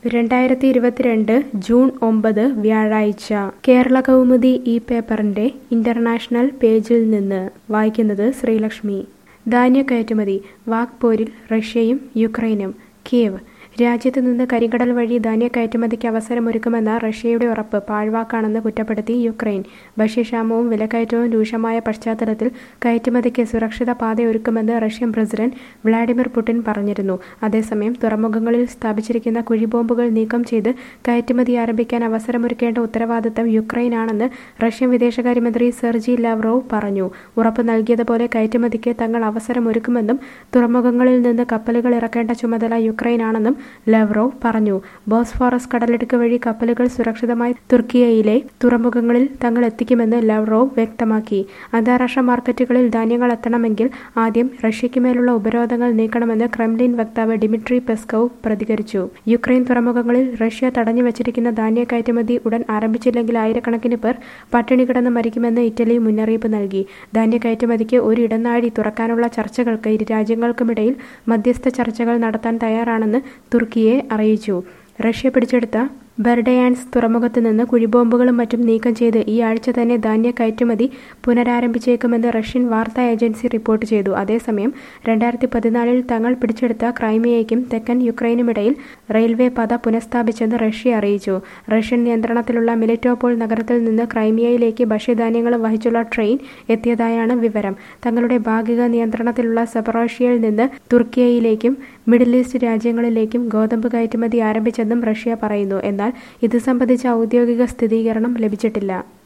രണ്ടായിരത്തി ഇരുപത്തിരണ്ട് ജൂൺ ഒമ്പത് വ്യാഴാഴ്ച കേരള കൗമുദി ഈ പേപ്പറിന്റെ ഇന്റർനാഷണൽ പേജിൽ നിന്ന് വായിക്കുന്നത് ശ്രീലക്ഷ്മി ധാന്യ കയറ്റുമതി വാക്പോരിൽ റഷ്യയും യുക്രൈനും കീവ് രാജ്യത്ത് നിന്ന് കരിങ്കടൽ വഴി ധാന്യ കയറ്റുമതിക്ക് അവസരമൊരുക്കുമെന്ന റഷ്യയുടെ ഉറപ്പ് പാഴ്വാക്കാണെന്ന് കുറ്റപ്പെടുത്തി യുക്രൈൻ ഭക്ഷ്യക്ഷാമവും വിലക്കയറ്റവും രൂക്ഷമായ പശ്ചാത്തലത്തിൽ കയറ്റുമതിക്ക് സുരക്ഷിത പാതയൊരുക്കുമെന്ന് റഷ്യൻ പ്രസിഡന്റ് വ്ളാഡിമിർ പുടിൻ പറഞ്ഞിരുന്നു അതേസമയം തുറമുഖങ്ങളിൽ സ്ഥാപിച്ചിരിക്കുന്ന കുഴിബോംബുകൾ നീക്കം ചെയ്ത് കയറ്റുമതി ആരംഭിക്കാൻ അവസരമൊരുക്കേണ്ട ഉത്തരവാദിത്തം യുക്രൈനാണെന്ന് റഷ്യൻ വിദേശകാര്യമന്ത്രി സെർജി ലാവ്റോവ് പറഞ്ഞു ഉറപ്പ് നൽകിയതുപോലെ കയറ്റുമതിക്ക് തങ്ങൾ അവസരമൊരുക്കുമെന്നും തുറമുഖങ്ങളിൽ നിന്ന് കപ്പലുകൾ ഇറക്കേണ്ട ചുമതല യുക്രൈനാണെന്നും ലവ്റോവ് പറഞ്ഞു ബോസ്ഫോറസ് കടലിടുക്ക് വഴി കപ്പലുകൾ സുരക്ഷിതമായി തുർക്കിയയിലെ തുറമുഖങ്ങളിൽ തങ്ങൾ എത്തിക്കുമെന്ന് ലവ്റോവ് വ്യക്തമാക്കി അന്താരാഷ്ട്ര മാർക്കറ്റുകളിൽ ധാന്യങ്ങൾ എത്തണമെങ്കിൽ ആദ്യം റഷ്യയ്ക്ക് മേലുള്ള ഉപരോധങ്ങൾ നീക്കണമെന്ന് ക്രെംലിൻ വക്താവ് ഡിമിട്രി പെസ്കോവ് പ്രതികരിച്ചു യുക്രൈൻ തുറമുഖങ്ങളിൽ റഷ്യ തടഞ്ഞു വച്ചിരിക്കുന്ന ധാന്യ കയറ്റുമതി ഉടൻ ആരംഭിച്ചില്ലെങ്കിൽ ആയിരക്കണക്കിന് പേർ പട്ടിണി കിടന്ന് മരിക്കുമെന്ന് ഇറ്റലി മുന്നറിയിപ്പ് നൽകി ധാന്യ കയറ്റുമതിക്ക് ഒരു ഇടനാഴി തുറക്കാനുള്ള ചർച്ചകൾക്ക് ഇരു രാജ്യങ്ങൾക്കുമിടയിൽ മധ്യസ്ഥ ചർച്ചകൾ നടത്താൻ തയ്യാറാണെന്ന് തുർക്കിയെ അറിയിച്ചു റഷ്യ പിടിച്ചെടുത്ത ബെർഡയാൻസ് തുറമുഖത്ത് നിന്ന് കുഴിബോംബുകളും മറ്റും നീക്കം ചെയ്ത് ഈ ആഴ്ച തന്നെ ധാന്യ കയറ്റുമതി പുനരാരംഭിച്ചേക്കുമെന്ന് റഷ്യൻ വാർത്താ ഏജൻസി റിപ്പോർട്ട് ചെയ്തു അതേസമയം രണ്ടായിരത്തി പതിനാലിൽ തങ്ങൾ പിടിച്ചെടുത്ത ക്രൈമിയയ്ക്കും തെക്കൻ യുക്രൈനുമിടയിൽ റെയിൽവേ പാത പുനഃസ്ഥാപിച്ചെന്ന് റഷ്യ അറിയിച്ചു റഷ്യൻ നിയന്ത്രണത്തിലുള്ള മിലിറ്റോപോൾ നഗരത്തിൽ നിന്ന് ക്രൈമിയയിലേക്ക് ഭക്ഷ്യധാന്യങ്ങളും വഹിച്ചുള്ള ട്രെയിൻ എത്തിയതായാണ് വിവരം തങ്ങളുടെ ഭാഗിക നിയന്ത്രണത്തിലുള്ള സെപ്പറോഷ്യയിൽ നിന്ന് തുർക്കിയയിലേക്കും മിഡിൽ ഈസ്റ്റ് രാജ്യങ്ങളിലേക്കും ഗോതമ്പ് കയറ്റുമതി ആരംഭിച്ചെന്നും റഷ്യ പറയുന്നു എന്നാൽ ഇത് സംബന്ധിച്ച ഔദ്യോഗിക സ്ഥിരീകരണം ലഭിച്ചിട്ടില്ല